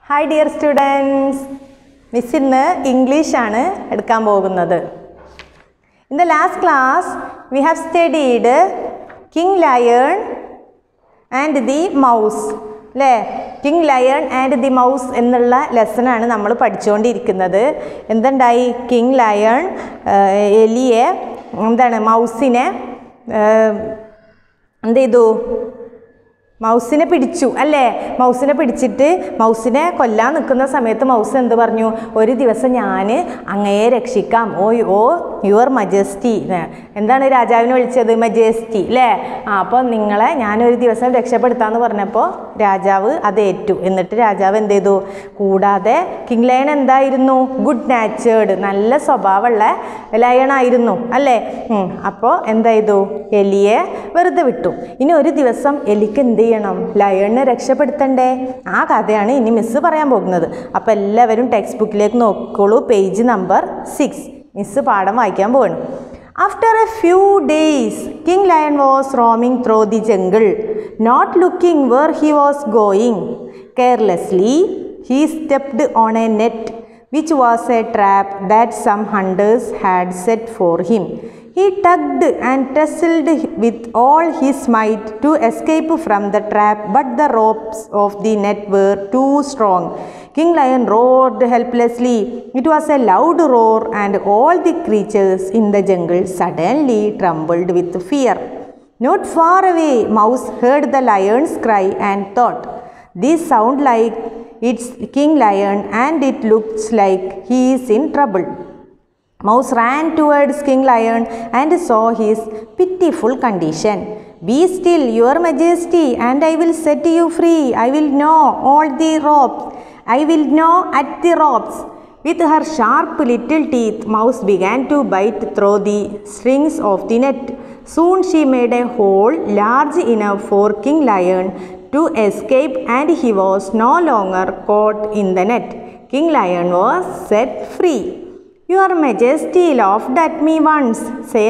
Hi dear students miss ഇന്ന് ഇംഗ്ലീഷാണ് എടുക്കാൻ പോകുന്നത് in the last class we have studied king lion and the mouse അല്ലേ king lion and the mouse എന്നുള്ള ലെസണാണ് നമ്മൾ പഠിച്ചുകൊണ്ടിരിക്കുന്നത് എന്തുണ്ടായി കിങ് ലയൺ എലിയെ എന്താണ് മൗസിനെ എന്ത് ചെയ്തു മൗസിനെ പിടിച്ചു അല്ലേ മൗസിനെ പിടിച്ചിട്ട് മൗസിനെ കൊല്ലാൻ നിൽക്കുന്ന സമയത്ത് മൗസ് എന്ത് പറഞ്ഞു ഒരു ദിവസം ഞാൻ അങ്ങയെ രക്ഷിക്കാം ഓ ഓ യുവർ മജസ്റ്റി എന്താണ് രാജാവിനെ വിളിച്ചത് മജസ്റ്റി അല്ലേ ആ അപ്പോൾ നിങ്ങളെ ഞാനൊരു ദിവസം രക്ഷപ്പെടുത്താമെന്ന് പറഞ്ഞപ്പോൾ രാജാവ് അത് ഏറ്റു എന്നിട്ട് രാജാവ് എന്ത് ചെയ്തു കൂടാതെ കിങ് ലയൺ എന്തായിരുന്നു ഗുഡ് നാച്ചേർഡ് നല്ല സ്വഭാവമുള്ള ലയൺ ആയിരുന്നു അല്ലേ അപ്പോൾ എന്താ ചെയ്തു എലിയെ വെറുതെ വിട്ടു ഇനി ഒരു ദിവസം എലിക്ക് എന്ത് ചെയ്യണം ലയണിനെ രക്ഷപ്പെടുത്തണ്ടേ ആ കഥയാണ് ഇനി മിസ്സ് പറയാൻ പോകുന്നത് അപ്പോൾ എല്ലാവരും ടെക്സ്റ്റ് ബുക്കിലേക്ക് നോക്കിക്കോളൂ പേജ് നമ്പർ സിക്സ് മിസ്സ് പാഠം വായിക്കാൻ പോവാണ് after a few days king lion was roaming through the jungle not looking where he was going carelessly he stepped on a net which was a trap that some hunters had set for him. He tugged and tussled with all his might to escape from the trap, but the ropes of the net were too strong. King Lion roared helplessly. It was a loud roar, and all the creatures in the jungle suddenly trembled with fear. Not far away, Mouse heard the lion's cry and thought, This sound like it's King Lion and it looks like he is in trouble. Mouse ran towards King Lion and saw his pitiful condition. Be still, your majesty, and I will set you free. I will gnaw all the ropes. I will gnaw at the ropes. With her sharp little teeth, Mouse began to bite through the strings of the net. Soon she made a hole large enough for King Lion to escape, and he was no longer caught in the net. King Lion was set free. Your Majesty laughed at me once,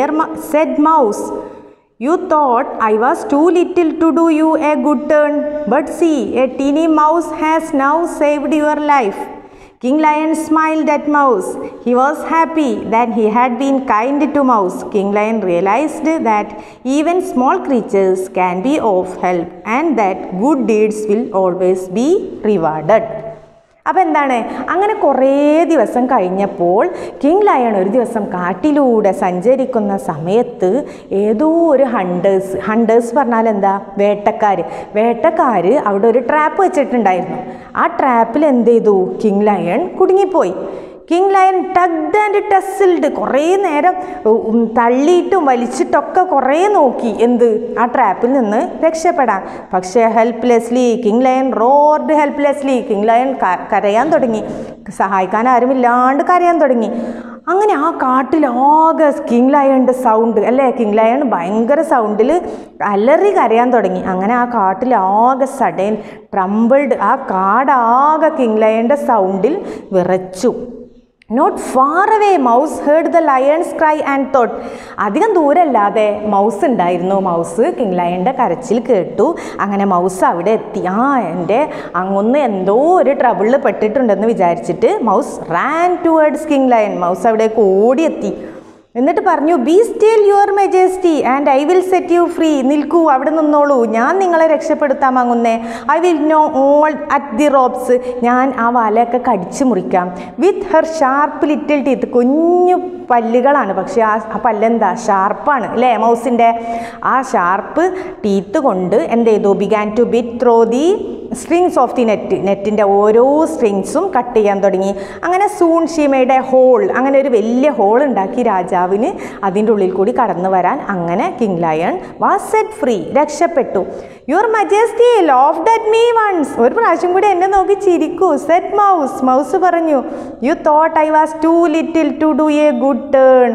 said Mouse. You thought I was too little to do you a good turn, but see, a teeny mouse has now saved your life. King Lion smiled at Mouse. He was happy that he had been kind to Mouse. King Lion realized that even small creatures can be of help and that good deeds will always be rewarded. അപ്പോൾ എന്താണ് അങ്ങനെ കുറേ ദിവസം കഴിഞ്ഞപ്പോൾ king lion ഒരു ദിവസം കാട്ടിലൂടെ സഞ്ചരിക്കുന്ന സമയത്ത് ഏതോ ഒരു ഹണ്ടേഴ്സ് ഹണ്ടേഴ്സ് പറഞ്ഞാൽ എന്താ വേട്ടക്കാർ വേട്ടക്കാർ അവിടെ ഒരു ട്രാപ്പ് വെച്ചിട്ടുണ്ടായിരുന്നു ആ ട്രാപ്പിൽ എന്ത് ചെയ്തു കിങ് ലയൺ കുടുങ്ങിപ്പോയി king lion tugged and tussled കുറേ നേരം തള്ളിയിട്ടും വലിച്ചിട്ടൊക്കെ കുറേ നോക്കി എന്ത് ആ ട്രാപ്പിൽ നിന്ന് രക്ഷപ്പെടാൻ പക്ഷേ helplessly king lion roared helplessly king lion കരയാൻ തുടങ്ങി സഹായിക്കാൻ ആരുമില്ലാണ്ട് കരയാൻ തുടങ്ങി അങ്ങനെ ആ കാട്ടിലാകെ കിങ് ലയണിൻ്റെ സൗണ്ട് അല്ലേ കിങ് ലയൺ ഭയങ്കര സൗണ്ടിൽ അലറി കരയാൻ തുടങ്ങി അങ്ങനെ ആ കാട്ടിലാകെ സഡൻ ട്രംബിൾഡ് ആ കാടാകെ കിങ് ലയണിൻ്റെ സൗണ്ടിൽ വിറച്ചു not far away mouse heard the lion's cry and thought അധികം ദൂരല്ലാതെ മൗസ് ഉണ്ടായിരുന്നു മൗസ് കിങ് ലയണിൻ്റെ കരച്ചിൽ കേട്ടു അങ്ങനെ മൗസ് അവിടെ എത്തി ആ എൻ്റെ അങ്ങൊന്ന് എന്തോ ഒരു ട്രബിളിൽ പെട്ടിട്ടുണ്ടെന്ന് വിചാരിച്ചിട്ട് mouse ran towards king lion mouse അവിടേക്ക് ഓടിയെത്തി എന്നിട്ട് പറഞ്ഞു be still your majesty and I will set you free നിൽക്കൂ അവിടെ നിന്നോളൂ ഞാൻ നിങ്ങളെ രക്ഷപ്പെടുത്താൻ വാങ്ങുന്നേ I will gnaw all at the ropes ഞാൻ ആ വലയൊക്കെ കടിച്ചു മുറിക്കാം with her sharp little teeth കുഞ്ഞു പല്ലുകളാണ് പക്ഷേ ആ ആ പല്ലെന്താ ഷാർപ്പാണ് അല്ലേ മൗസിൻ്റെ ആ ഷാർപ്പ് ടീത്ത് കൊണ്ട് എന്ത് ചെയ്തു began to bite through the strings of the net നെറ്റിൻ്റെ ഓരോ സ്ട്രിങ്സും കട്ട് ചെയ്യാൻ തുടങ്ങി അങ്ങനെ സൂൺ ഷീമയുടെ ഹോൾ അങ്ങനെ ഒരു വലിയ ഹോൾ ഉണ്ടാക്കി രാജാവിന് അതിൻ്റെ ഉള്ളിൽ കൂടി കടന്നു വരാൻ അങ്ങനെ king lion was set free രക്ഷപ്പെട്ടു your majesty laughed at me once ഒരു പ്രാവശ്യം കൂടി എന്നെ നോക്കി ചിരിക്കൂ സെറ്റ് മൗസ് മൗസ് പറഞ്ഞു you thought I was too little to do a good turn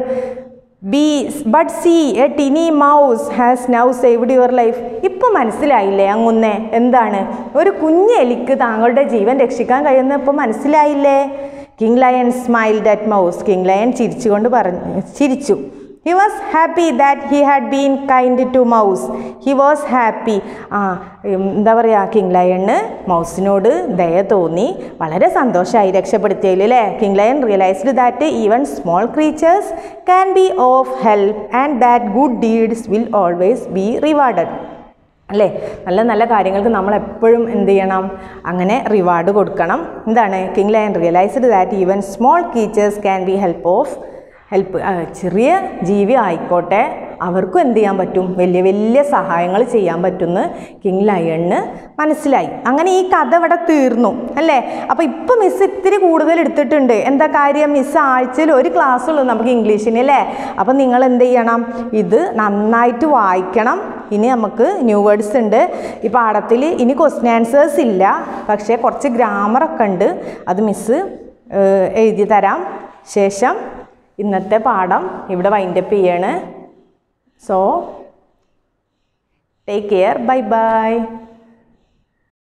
be but see a tiny mouse has now saved your life ഇപ്പം മനസ്സിലായില്ലേ അങ്ങുന്നേ എന്താണ് ഒരു കുഞ്ഞ് എലിക്ക് താങ്കളുടെ ജീവൻ രക്ഷിക്കാൻ കഴിയുന്ന ഇപ്പം മനസ്സിലായില്ലേ king lion smiled at mouse king lion ചിരിച്ചുകൊണ്ട് പറഞ്ഞു ചിരിച്ചു he was happy that he had been kind to mouse he was happy ആ ഉം, എന്താ പറയുക കിങ് ലയണ് മൗസിനോട് ദയ തോന്നി വളരെ സന്തോഷമായി രക്ഷപ്പെടുത്തിയതിൽ അല്ലേ king lion realised that even small creatures can be of help and that good deeds will always be rewarded അല്ലേ നല്ല നല്ല കാര്യങ്ങൾക്ക് നമ്മൾ എപ്പോഴും എന്ത് ചെയ്യണം അങ്ങനെ റിവാർഡ് കൊടുക്കണം എന്താണ് king lion realised that even small creatures can be help of help ചെറിയ ജീവി ആയിക്കോട്ടെ അവർക്കും എന്ത് ചെയ്യാൻ പറ്റും വലിയ വലിയ സഹായങ്ങൾ ചെയ്യാൻ പറ്റുമെന്ന് കിങ് ലയണിന് മനസ്സിലായി അങ്ങനെ ഈ കഥ ഇവിടെ തീർന്നു അല്ലേ അപ്പോൾ ഇപ്പോൾ മിസ് ഇത്തിരി കൂടുതൽ എടുത്തിട്ടുണ്ട് എന്താ കാര്യം മിസ് ആഴ്ചയിൽ ഒരു ക്ലാസ് ഉള്ളൂ നമുക്ക് ഇംഗ്ലീഷിന് അല്ലേ അപ്പോൾ നിങ്ങൾ എന്ത് ചെയ്യണം ഇത് നന്നായിട്ട് വായിക്കണം ഇനി നമുക്ക് ന്യൂ വേർഡ്സ് ഉണ്ട് ഈ പാഠത്തിൽ ഇനി ക്വസ്റ്റ്യൻ ആൻസേഴ്സ് ഇല്ല പക്ഷേ കുറച്ച് ഗ്രാമറൊക്കെ ഉണ്ട് അത് മിസ്സ് ഏഹ്, എഴുതി തരാം ശേഷം ഇന്നത്തെ പാഠം ഇവിടെ വൈൻഡപ്പ് ചെയ്യാണ് so take care bye by